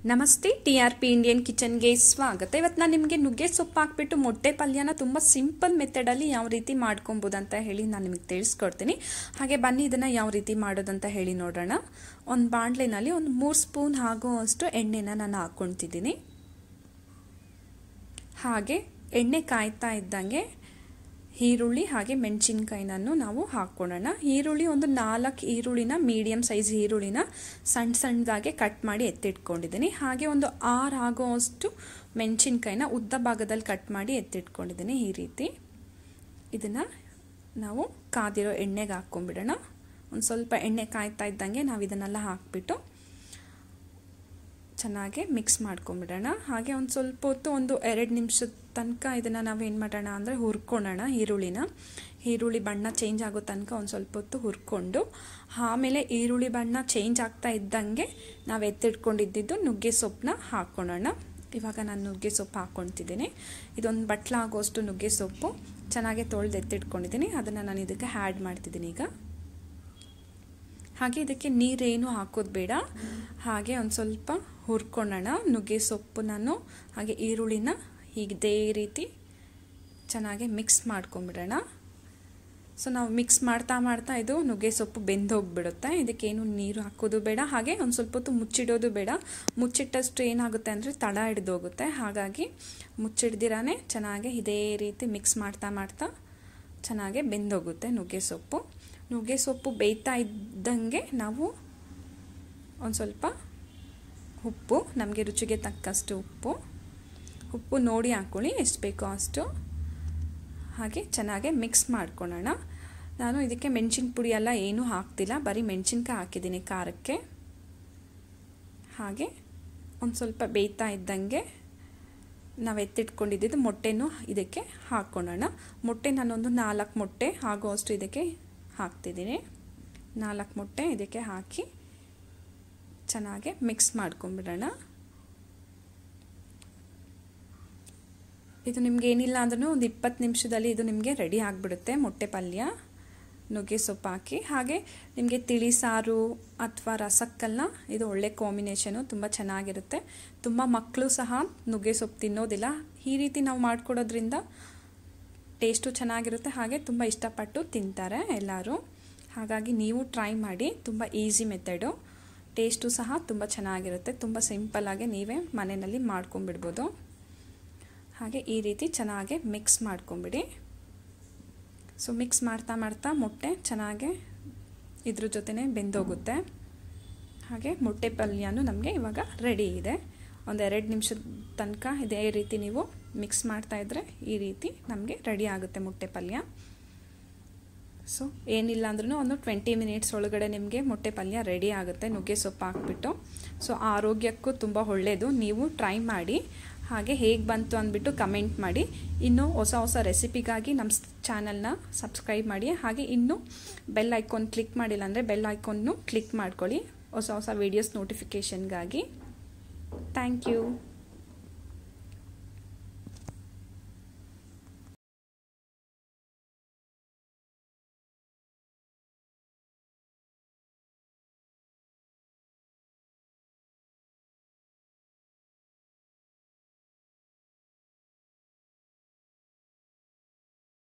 ನಮಸ್ತೆ T R P Indian ಕಿಚನ್ಗೆ ಸ್ವಾಗತ ಇವತ್ತು ನಾನು ನಿಮಗೆ ನುಗ್ಗೆ ಸೊಪ್ಪು ಹಾಕ್ಬಿಟ್ಟು ಮೊಟ್ಟೆ ಪಲ್ಯನ ತುಂಬ ಸಿಂಪಲ್ ಮೆಥಡಲ್ಲಿ ಯಾವ ರೀತಿ ಮಾಡ್ಕೊಬೋದು ಅಂತ ಹೇಳಿ ನಾನು ನಿಮಗೆ ತಿಳಿಸ್ಕೊಡ್ತೀನಿ ಹಾಗೆ ಬನ್ನಿ ಇದನ್ನು ಯಾವ ರೀತಿ ಮಾಡೋದಂತ ಹೇಳಿ ನೋಡೋಣ ಒಂದು ಬಾಣಲೆನಲ್ಲಿ ಒಂದು ಮೂರು ಸ್ಪೂನ್ ಆಗುವಷ್ಟು ಎಣ್ಣೆನ ನಾನು ಹಾಕ್ಕೊಳ್ತಿದ್ದೀನಿ ಹಾಗೆ ಎಣ್ಣೆ ಕಾಯ್ತಾ ಇದ್ದಂಗೆ ಈರುಳ್ಳಿ ಹಾಗೆ ಮೆಣಸಿನ್ಕಾಯಿನನ್ನು ನಾವು ಹಾಕ್ಕೊಳ್ಳೋಣ ಈರುಳ್ಳಿ ಒಂದು ನಾಲ್ಕು ಈರುಳ್ಳಿನ ಮೀಡಿಯಮ್ ಸೈಜ್ ಈರುಳ್ಳಿನ ಸಣ್ಣ ಸಣ್ಣದಾಗೆ ಕಟ್ ಮಾಡಿ ಎತ್ತಿಟ್ಕೊಂಡಿದ್ದೀನಿ ಹಾಗೆ ಒಂದು ಆರು ಆಗೋವಷ್ಟು ಮೆಣಸಿನ್ಕಾಯಿನ ಉದ್ದ ಭಾಗದಲ್ಲಿ ಕಟ್ ಮಾಡಿ ಎತ್ತಿಟ್ಕೊಂಡಿದ್ದೀನಿ ಈ ರೀತಿ ಇದನ್ನು ನಾವು ಕಾದಿರೋ ಎಣ್ಣೆಗೆ ಹಾಕ್ಕೊಂಬಿಡೋಣ ಒಂದು ಸ್ವಲ್ಪ ಎಣ್ಣೆ ಕಾಯ್ತಾ ಇದ್ದಂಗೆ ನಾವು ಇದನ್ನೆಲ್ಲ ಹಾಕ್ಬಿಟ್ಟು ಚೆನ್ನಾಗಿ ಮಿಕ್ಸ್ ಮಾಡ್ಕೊಂಬಿಡೋಣ ಹಾಗೆ ಒಂದು ಸ್ವಲ್ಪ ಹೊತ್ತು ಒಂದು ಎರಡು ನಿಮಿಷದ ತನಕ ಇದನ್ನು ನಾವು ಏನು ಮಾಡೋಣ ಅಂದರೆ ಹುರ್ಕೊಳ್ಳೋಣ ಈರುಳ್ಳಿನ ಈರುಳ್ಳಿ ಬಣ್ಣ ಚೇಂಜ್ ಆಗೋ ತನಕ ಒಂದು ಸ್ವಲ್ಪ ಹೊತ್ತು ಹುರ್ಕೊಂಡು ಆಮೇಲೆ ಈರುಳ್ಳಿ ಬಣ್ಣ ಚೇಂಜ್ ಆಗ್ತಾ ಇದ್ದಂಗೆ ನಾವು ಎತ್ತಿಟ್ಕೊಂಡಿದ್ದು ನುಗ್ಗೆ ಸೊಪ್ಪನ್ನ ಹಾಕ್ಕೊಳ್ಳೋಣ ಇವಾಗ ನಾನು ನುಗ್ಗೆ ಸೊಪ್ಪು ಹಾಕ್ಕೊಳ್ತಿದ್ದೀನಿ ಇದೊಂದು ಬಟ್ಲ ಆಗೋಷ್ಟು ನುಗ್ಗೆ ಸೊಪ್ಪು ಚೆನ್ನಾಗಿ ತೊಳೆದು ಎತ್ತಿಟ್ಕೊಂಡಿದ್ದೀನಿ ಅದನ್ನು ನಾನು ಇದಕ್ಕೆ ಆ್ಯಡ್ ಮಾಡ್ತಿದ್ದೀನಿ ಈಗ ಹಾಗೆ ಇದಕ್ಕೆ ನೀರೇನು ಹಾಕೋದು ಬೇಡ ಹಾಗೆ ಒಂದು ಸ್ವಲ್ಪ ಹುರ್ಕೊಳ್ಳೋಣ ನುಗ್ಗೆ ಸೊಪ್ಪು ನಾನು ಹಾಗೆ ಈರುಳ್ಳಿನ ಇದೇ ರೀತಿ ಚೆನ್ನಾಗಿ ಮಿಕ್ಸ್ ಮಾಡ್ಕೊಂಬಿಡೋಣ ಸೊ ನಾವು ಮಿಕ್ಸ್ ಮಾಡ್ತಾ ಮಾಡ್ತಾ ಇದು ನುಗ್ಗೆ ಸೊಪ್ಪು ಬೆಂದೋಗ್ಬಿಡುತ್ತೆ ಇದಕ್ಕೇನು ನೀರು ಹಾಕೋದು ಬೇಡ ಹಾಗೆ ಒಂದು ಸ್ವಲ್ಪ ಹೊತ್ತು ಮುಚ್ಚಿಡೋದು ಬೇಡ ಮುಚ್ಚಿಟ್ಟಷ್ಟು ಏನಾಗುತ್ತೆ ಅಂದರೆ ತಳ ಹಿಡಿದೋಗುತ್ತೆ ಹಾಗಾಗಿ ಮುಚ್ಚಿಡ್ದಿರಾನೇ ಚೆನ್ನಾಗಿ ಇದೇ ರೀತಿ ಮಿಕ್ಸ್ ಮಾಡ್ತಾ ಮಾಡ್ತಾ ಚೆನ್ನಾಗಿ ಬೆಂದೋಗುತ್ತೆ ನುಗ್ಗೆ ಸೊಪ್ಪು ನುಗ್ಗೆ ಸೊಪ್ಪು ಬೇಯ್ತಾ ಇದ್ದಂಗೆ ನಾವು ಒಂದು ಸ್ವಲ್ಪ ಉಪ್ಪು ನಮಗೆ ರುಚಿಗೆ ತಕ್ಕಷ್ಟು ಉಪ್ಪು ಉಪ್ಪು ನೋಡಿ ಹಾಕ್ಕೊಳ್ಳಿ ಎಷ್ಟು ಬೇಕೋ ಅಷ್ಟು ಹಾಗೆ ಚೆನ್ನಾಗಿ ಮಿಕ್ಸ್ ಮಾಡ್ಕೊಳ್ಳೋಣ ನಾನು ಇದಕ್ಕೆ ಮೆಣಸಿನ ಪುಡಿ ಎಲ್ಲ ಏನೂ ಹಾಕ್ತಿಲ್ಲ ಬರೀ ಮೆಣಸಿನ್ಕಾಯಿ ಹಾಕಿದ್ದೀನಿ ಖಾರಕ್ಕೆ ಹಾಗೆ ಒಂದು ಸ್ವಲ್ಪ ಬೇಯ್ತಾ ಇದ್ದಂಗೆ ನಾವು ಎತ್ತಿಟ್ಕೊಂಡಿದ್ದು ಮೊಟ್ಟೆನೂ ಇದಕ್ಕೆ ಹಾಕ್ಕೊಳ್ಳೋಣ ಮೊಟ್ಟೆ ನಾನೊಂದು ನಾಲ್ಕು ಮೊಟ್ಟೆ ಆಗುವಷ್ಟು ಇದಕ್ಕೆ ಹಾಕ್ತಿದ್ದೀನಿ ನಾಲ್ಕು ಮೊಟ್ಟೆ ಇದಕ್ಕೆ ಹಾಕಿ ಚೆನ್ನಾಗಿ ಮಿಕ್ಸ್ ಮಾಡ್ಕೊಂಬಿಡೋಣ ಇದು ನಿಮ್ಗೆ ಏನಿಲ್ಲ ಅಂದ್ರೂ ಒಂದು ಇಪ್ಪತ್ತು ನಿಮಿಷದಲ್ಲಿ ಇದು ನಿಮಗೆ ರೆಡಿ ಆಗಿಬಿಡುತ್ತೆ ಮೊಟ್ಟೆ ಪಲ್ಯ ನುಗ್ಗೆ ಸೊಪ್ಪು ಹಾಕಿ ಹಾಗೆ ನಿಮಗೆ ತಿಳಿ ಸಾರು ಅಥವಾ ರಸಕ್ಕಲ್ಲ ಇದು ಒಳ್ಳೆ ಕಾಂಬಿನೇಷನು ತುಂಬ ಚೆನ್ನಾಗಿರುತ್ತೆ ತುಂಬ ಮಕ್ಕಳು ಸಹ ನುಗ್ಗೆ ಸೊಪ್ಪು ತಿನ್ನೋದಿಲ್ಲ ಈ ರೀತಿ ನಾವು ಮಾಡಿಕೊಡೋದ್ರಿಂದ ಟೇಸ್ಟು ಚೆನ್ನಾಗಿರುತ್ತೆ ಹಾಗೆ ತುಂಬ ಇಷ್ಟಪಟ್ಟು ತಿಂತಾರೆ ಎಲ್ಲರೂ ಹಾಗಾಗಿ ನೀವು ಟ್ರೈ ಮಾಡಿ ತುಂಬ ಈಸಿ ಮೆಥಡು ಟೇಸ್ಟು ಸಹ ತುಂಬ ಚೆನ್ನಾಗಿರುತ್ತೆ ತುಂಬ ಸಿಂಪಲ್ಲಾಗಿ ನೀವೇ ಮನೆಯಲ್ಲಿ ಮಾಡ್ಕೊಂಬಿಡ್ಬೋದು ಹಾಗೆ ಈ ರೀತಿ ಚೆನ್ನಾಗಿ ಮಿಕ್ಸ್ ಮಾಡ್ಕೊಂಬಿಡಿ ಸೊ ಮಿಕ್ಸ್ ಮಾಡ್ತಾ ಮಾಡ್ತಾ ಮೊಟ್ಟೆ ಚೆನ್ನಾಗೆ ಇದ್ರ ಜೊತೆನೇ ಬೆಂದೋಗುತ್ತೆ ಹಾಗೆ ಮೊಟ್ಟೆ ಪಲ್ಯನೂ ನಮಗೆ ಇವಾಗ ರೆಡಿ ಇದೆ ಒಂದು ಎರಡು ನಿಮಿಷದ ತನಕ ಇದೇ ರೀತಿ ನೀವು ಮಿಕ್ಸ್ ಮಾಡ್ತಾಯಿದ್ರೆ ಈ ರೀತಿ ನಮಗೆ ರೆಡಿ ಆಗುತ್ತೆ ಮೊಟ್ಟೆ ಪಲ್ಯ ಸೊ ಏನಿಲ್ಲ ಅಂದ್ರೂ ಒಂದು ಟ್ವೆಂಟಿ ಮಿನಿಟ್ಸ್ ಒಳಗಡೆ ನಿಮಗೆ ಮೊಟ್ಟೆ ಪಲ್ಯ ರೆಡಿ ಆಗುತ್ತೆ ನುಗ್ಗೆ ಸೊಪ್ಪು ಹಾಕ್ಬಿಟ್ಟು ಸೊ ಆರೋಗ್ಯಕ್ಕೂ ತುಂಬ ಒಳ್ಳೆಯದು ನೀವು ಟ್ರೈ ಮಾಡಿ ಹಾಗೆ ಹೇಗೆ ಬಂತು ಅಂದ್ಬಿಟ್ಟು ಕಮೆಂಟ್ ಮಾಡಿ ಇನ್ನೂ ಹೊಸ ಹೊಸ ರೆಸಿಪಿಗಾಗಿ ನಮ್ಮ ಚಾನಲ್ನ ಸಬ್ಸ್ಕ್ರೈಬ್ ಮಾಡಿ ಹಾಗೆ ಇನ್ನೂ ಬೆಲ್ ಐಕಾನ್ ಕ್ಲಿಕ್ ಮಾಡಿಲ್ಲ ಅಂದರೆ ಬೆಲ್ ಐಕಾನ್ನು ಕ್ಲಿಕ್ ಮಾಡ್ಕೊಳ್ಳಿ ಹೊಸ ಹೊಸ ವೀಡಿಯೋಸ್ ನೋಟಿಫಿಕೇಷನ್ಗಾಗಿ ಥ್ಯಾಂಕ್ ಯು